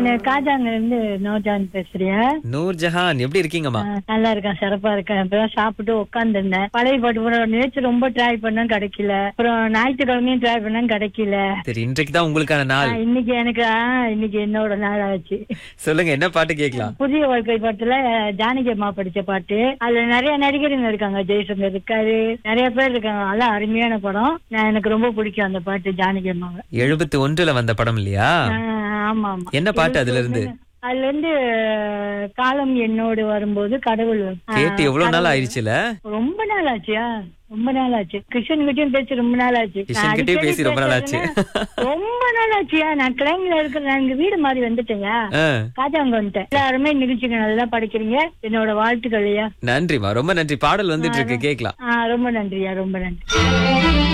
நான் காஜாங்க இருந்து நோஜான் பேசுறேன் நூர் ஜஹான் எப்படி இருக்கீங்கம்மா ஆ, நல்லா இருக்கேன் சிறப்பா இருக்கேன் இப்பதான் சாப்பிட்டு உட்காந்துருந்தேன் பழைய பாட்டு கூட நேற்று ரொம்ப ட்ரை பண்ணேன் கிடைக்கல அப்புறம் ஞாயிற்றுக்கிழமையும் ட்ரை பண்ணேன் கிடைக்கல சரி இன்றைக்கு தான் உங்களுக்கான ஆ, நாள் இன்னைக்கு எனக்கு ஆ, இன்னைக்கு என்னோட நாள் ஆச்சு சொல்லுங்க என்ன பாட்டு கேட்கலாம் புதிய வாழ்க்கை பாட்டுல ஜானகி அம்மா படிச்ச பாட்டு அதுல நிறைய நடிகருங்க இருக்காங்க ஜெய்சங்கர் இருக்காரு நிறைய பேர் இருக்காங்க அதெல்லாம் அருமையான படம் நான் எனக்கு ரொம்ப பிடிக்கும் அந்த பாட்டு ஜானகி அம்மாவை எழுபத்தி ஒன்றுல வந்த படம் இல்லையா ஆ, ஆமா ஆமா என்ன பாட்டு அதுல இருந்து அதுல இருந்து காலம் என்னோடு வரும்போது கடவுள் ஆ, கேட்டு எவ்வளவு நாள் ஆயிடுச்சுல ரொம்ப நாள் ஆச்சியா ரொம்ப நாள் ஆச்சு கிருஷ்ணன் கிட்டயும் பேசி ரொம்ப நாள் ஆச்சு நான் கிருஷ்ணன் கிட்டயும் அடிக்கடி பேசி ரொம்ப நாள் ஆச்சு. பேசுறேன்னா, ரொம்ப நாள் ஆச்சியா நான் கிளைம்ல இருக்கிற நான் எங்க வீடு மாதிரி வந்துட்டேங்க ஆ, காஜாங்க வந்துட்டேன் எல்லாருமே நிகழ்ச்சிக்கு நல்லா படிக்கிறீங்க என்னோட வாழ்த்துக்கள்யா நன்றிமா ரொம்ப நன்றி பாடல் வந்துட்டு இருக்கு கேட்கலாம் ஆ ரொம்ப நன்றியா ரொம்ப நன்றி